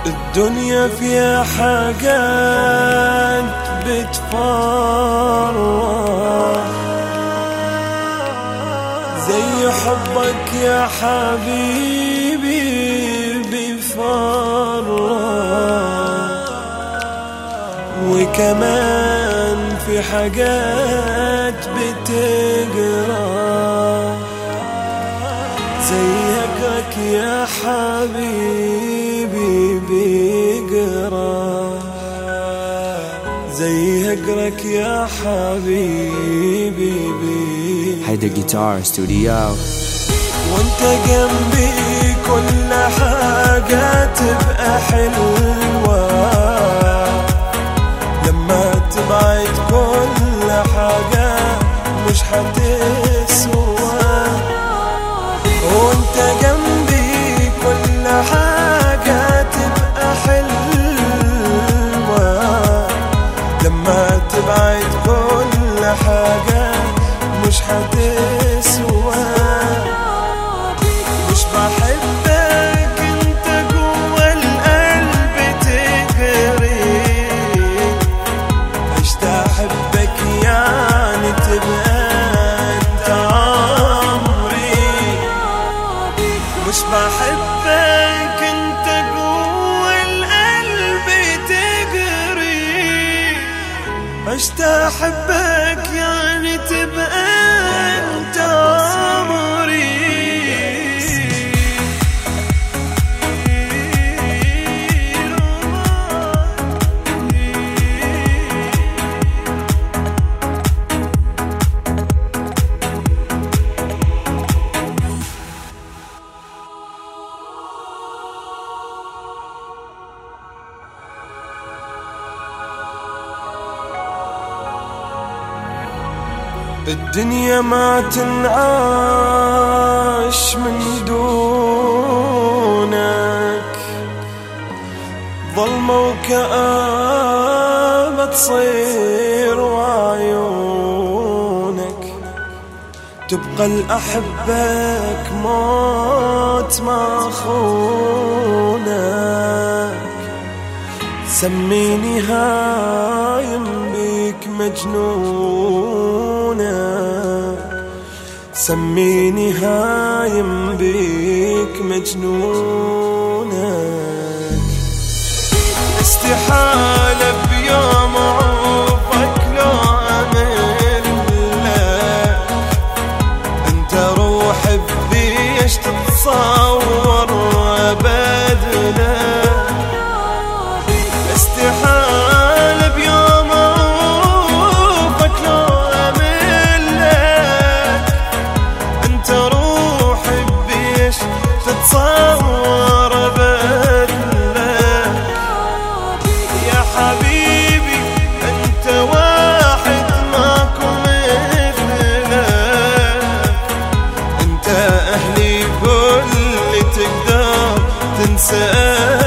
الدنيا فيها حاجات بتفرح زي حبك يا حبيبي بفرح وكمان في حاجات بتجرح زي هجرك يا حبيبي بيجرح زي هجرك يا حبيبي بيجرح هيدا جيتار ستوديو وانت جنبي كل حاجة تبقى حلوة لما تبعد كل حاجة مش هتسوى وانت جنبي كل حاجة تبقى حلوة لما تبعد كل حاجة مش هتسوى مش بحبك انت جوا القلب تجري عشت احبك يعني تبقى انت عمري مش بحبك انت جوا القلب تجري عشت احبك يعني تبقى انت عمري الدنيا ما تنعاش من دونك ظلمة وكآبة تصير وعيونك تبقى الأحبك موت ما خونك سميني هايم بيك مجنونك سميني هايم بيك مجنونك استحالة بيوم عوفك لو أمل لك انت روحي بيش تتصور بدلك استحالة بيوم أوفك لو أملك أنت روحي بيش تتصور بدلك يا حبيبي أنت واحد ماكو مثلك أنت أهلي كل تقدر تنساه